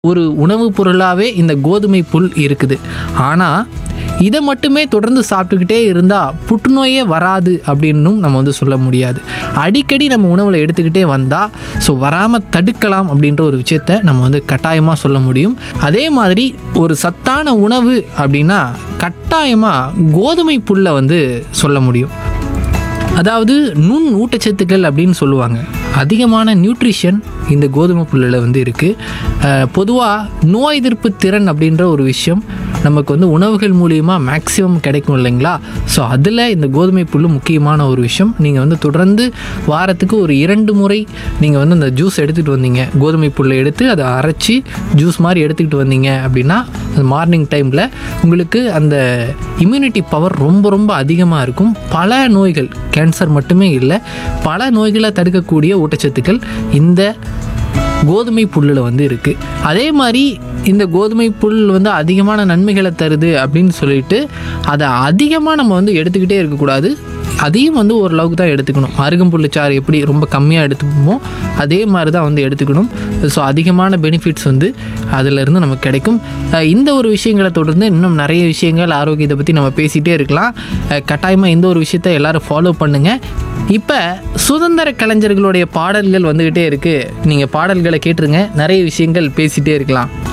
ஒரு உணவுப் பொருளாகவே இந்த கோதுமை புல் இருக்குது ஆனால் இதை மட்டுமே தொடர்ந்து சாப்பிட்டுக்கிட்டே இருந்தால் புற்றுநோயே வராது அப்படின்னும் நம்ம வந்து சொல்ல முடியாது அடிக்கடி நம்ம உணவில் எடுத்துக்கிட்டே வந்தால் ஸோ வராமல் தடுக்கலாம் அப்படின்ற ஒரு விஷயத்த நம்ம வந்து கட்டாயமாக சொல்ல முடியும் அதே மாதிரி ஒரு சத்தான உணவு அப்படின்னா கட்டாயமாக கோதுமை புல்லை வந்து சொல்ல முடியும் அதாவது நுண் ஊட்டச்சத்துக்கள் அப்படின்னு சொல்லுவாங்க அதிகமான நியூட்ரிஷன் இந்த கோதுமை புல்லில் வந்து இருக்குது பொதுவாக நோய் எதிர்ப்பு திறன் அப்படின்ற ஒரு விஷயம் நமக்கு வந்து உணவுகள் மூலியமாக மேக்ஸிமம் கிடைக்கும் இல்லைங்களா ஸோ அதில் இந்த கோதுமை புல் முக்கியமான ஒரு விஷயம் நீங்கள் வந்து தொடர்ந்து வாரத்துக்கு ஒரு இரண்டு முறை நீங்கள் வந்து அந்த ஜூஸ் எடுத்துகிட்டு வந்தீங்க கோதுமை புல்லை எடுத்து அதை அரைச்சி ஜூஸ் மாதிரி எடுத்துக்கிட்டு வந்தீங்க அப்படின்னா அந்த மார்னிங் டைமில் உங்களுக்கு அந்த இம்யூனிட்டி பவர் ரொம்ப ரொம்ப அதிகமாக இருக்கும் பல நோய்கள் கேன்சர் மட்டுமே இல்லை பல நோய்களை தடுக்கக்கூடிய ஊட்டச்சத்துக்கள் இந்த கோதுமை புல்லில் வந்து இருக்குது அதே மாதிரி இந்த கோதுமை புல் வந்து அதிகமான நன்மைகளை தருது அப்படின்னு சொல்லிட்டு அதை அதிகமாக நம்ம வந்து எடுத்துக்கிட்டே இருக்கக்கூடாது அதையும் வந்து ஓரளவுக்கு தான் எடுத்துக்கணும் அருகம்புல்லு சாறு எப்படி ரொம்ப கம்மியாக எடுத்துப்போமோ அதே மாதிரி தான் வந்து எடுத்துக்கணும் ஸோ அதிகமான பெனிஃபிட்ஸ் வந்து அதிலிருந்து நமக்கு கிடைக்கும் அஹ் இந்த ஒரு விஷயங்களை தொடர்ந்து இன்னும் நிறைய விஷயங்கள் ஆரோக்கியத்தை பற்றி நம்ம பேசிகிட்டே இருக்கலாம் கட்டாயமாக இந்த ஒரு விஷயத்தை எல்லாரும் ஃபாலோ பண்ணுங்கள் இப்போ சுதந்திர கலைஞர்களுடைய பாடல்கள் வந்துக்கிட்டே இருக்குது நீங்கள் பாடல்களை கேட்டுருங்க நிறைய விஷயங்கள் பேசிகிட்டே இருக்கலாம்